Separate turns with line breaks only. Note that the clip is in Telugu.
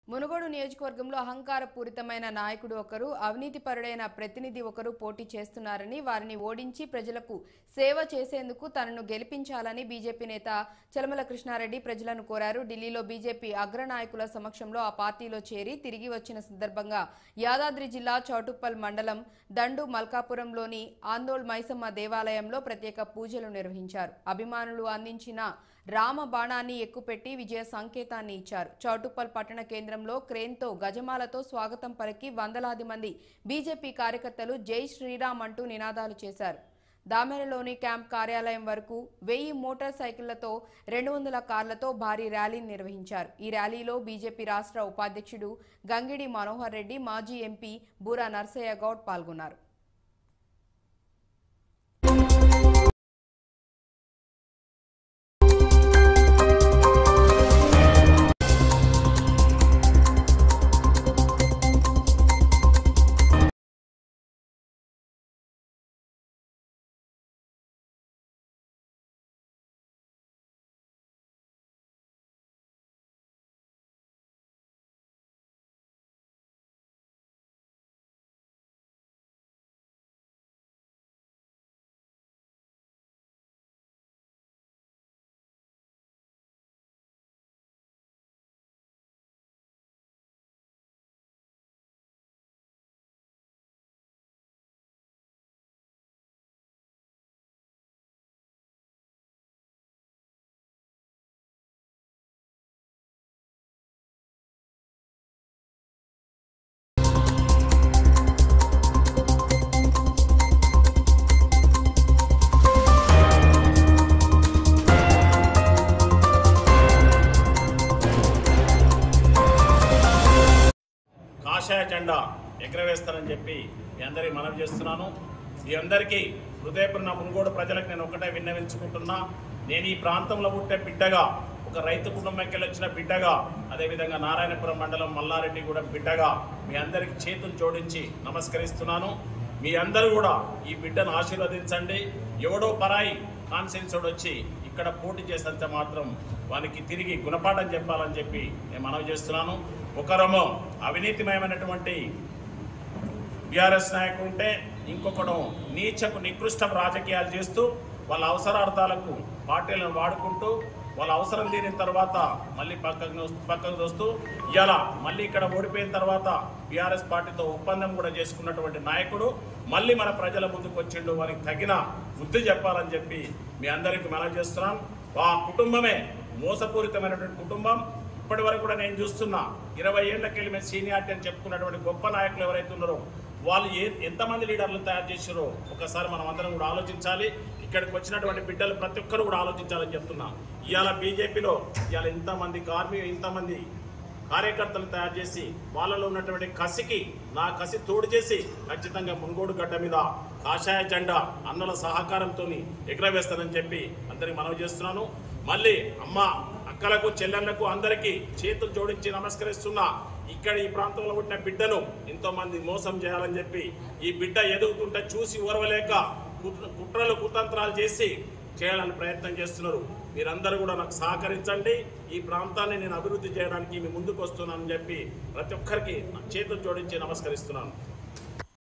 మునుగోడు నియోజకవర్గంలో అహంకారపూరితమైన నాయకుడు ఒకరు అవినీతిపరుడైన ప్రతినిధి ఒకరు పోటీ చేస్తున్నారని వారిని ఓడించి ప్రజలకు సేవ చేసేందుకు తనను గెలిపించాలని బీజేపీ నేత చలమల కృష్ణారెడ్డి ప్రజలను కోరారు ఢిల్లీలో బీజేపీ అగ్రనాయకుల సమక్షంలో ఆ పార్టీలో చేరి తిరిగి వచ్చిన సందర్భంగా యాదాద్రి జిల్లా చౌటుప్పల్ మండలం దండు మల్కాపురంలోని ఆందోళ్ మైసమ్మ దేవాలయంలో ప్రత్యేక పూజలు నిర్వహించారు అభిమానులు అందించిన రామ బాణాన్ని ఎక్కుపెట్టి విజయ సంకేతాన్ని ఇచ్చారు చౌటుప్పల్ పట్టణ కేంద్రంలో క్రేన్తో గజమాలతో స్వాగతం పలికి వందలాది మంది బీజేపీ కార్యకర్తలు జై శ్రీరామ్ అంటూ నినాదాలు చేశారు దామెరలోని క్యాంప్ కార్యాలయం వరకు వెయ్యి మోటార్ సైకిళ్లతో రెండు వందల కార్లతో భారీ ర్యాలీని నిర్వహించారు ఈ ర్యాలీలో బీజేపీ రాష్ట్ర ఉపాధ్యక్షుడు గంగిడి మనోహర్ రెడ్డి మాజీ ఎంపీ బూరా నర్సయ్య గౌడ్ పాల్గొన్నారు
కాషాయ జెండా ఎగరవేస్తానని చెప్పి మీ అందరికీ మనవి చేస్తున్నాను మీ అందరికీ హృదయపూర్ణ మునుగోడు ప్రజలకు నేను ఒకటే విన్నవించుకుంటున్నా నేను ఈ ప్రాంతంలో పుట్టే బిడ్డగా ఒక రైతు కుటుంబంకి వెళ్ళి వచ్చిన బిడ్డగా అదేవిధంగా నారాయణపురం మండలం మల్లారెడ్డి కూడా బిడ్డగా మీ అందరికి చేతులు జోడించి నమస్కరిస్తున్నాను మీ అందరూ కూడా ఈ బిడ్డను ఆశీర్వదించండి ఎవడో పరాయి కాన్సెన్సోడు వచ్చి ఇక్కడ పోటీ చేసేంత మాత్రం వానికి తిరిగి గుణపాఠం చెప్పాలని చెప్పి నేను మనవి చేస్తున్నాను ఒకరము అవినీతిమయమైనటువంటి బీఆర్ఎస్ నాయకుడు ఉంటే ఇంకొకడు నీచకు నికృష్ట రాజకీయాలు చేస్తూ వాళ్ళ అవసరార్థాలకు పార్టీలను వాడుకుంటూ వాళ్ళ అవసరం తీరిన తర్వాత మళ్ళీ పక్కకు నోస్- పక్కకు దోస్తూ ఇవాళ మళ్ళీ ఇక్కడ ఓడిపోయిన తర్వాత బీఆర్ఎస్ పార్టీతో ఒప్పందం కూడా చేసుకున్నటువంటి నాయకుడు మళ్ళీ మన ప్రజల ముందుకు వచ్చిండు వారికి తగిన బుద్ధి చెప్పాలని చెప్పి మీ అందరికీ మనవి చేస్తున్నాం ఆ కుటుంబమే మోసపూరితమైనటువంటి కుటుంబం ఇప్పటి వరకు కూడా నేను చూస్తున్నా ఇరవై ఏళ్ళకెళ్ళి మేము సీనియారిటీ అని చెప్పుకున్నటువంటి గొప్ప నాయకులు ఎవరైతే ఉన్నారో వాళ్ళు ఏ ఎంతమంది లీడర్లు తయారు చేశారో ఒకసారి మనం అందరం కూడా ఆలోచించాలి ఇక్కడికి వచ్చినటువంటి బిడ్డలు ప్రతి ఒక్కరు కూడా ఆలోచించాలని చెప్తున్నా ఇవాళ బీజేపీలో ఇవాళ ఇంతమంది కార్మి ఇంతమంది కార్యకర్తలు తయారు చేసి వాళ్ళలో ఉన్నటువంటి కసికి నా కసి తోడు చేసి ఖచ్చితంగా మునుగోడు గడ్డ మీద కాషాయ జెండా అన్నల సహకారంతో ఎగరవేస్తానని చెప్పి అందరికి మనవి చేస్తున్నాను మళ్ళీ అమ్మ అక్కలకు చెల్లెళ్లకు అందరికీ చేతులు జోడించి నమస్కరిస్తున్నా ఇక్కడ ఈ ప్రాంతంలో పుట్టిన బిడ్డను ఎంతో మంది మోసం చేయాలని చెప్పి ఈ బిడ్డ ఎదుగుతుంటే చూసి ఓర్వలేక కుట్ర- కుట్రలు కుతంత్రాలు చేసి చేయాలని ప్రయత్నం చేస్తున్నారు మీరందరూ కూడా నాకు సహకరించండి ఈ ప్రాంతాన్ని నేను అభివృద్ధి చేయడానికి మీ ముందుకు వస్తున్నానని చెప్పి ప్రతి ఒక్కరికి నా చేతులు జోడించి నమస్కరిస్తున్నాను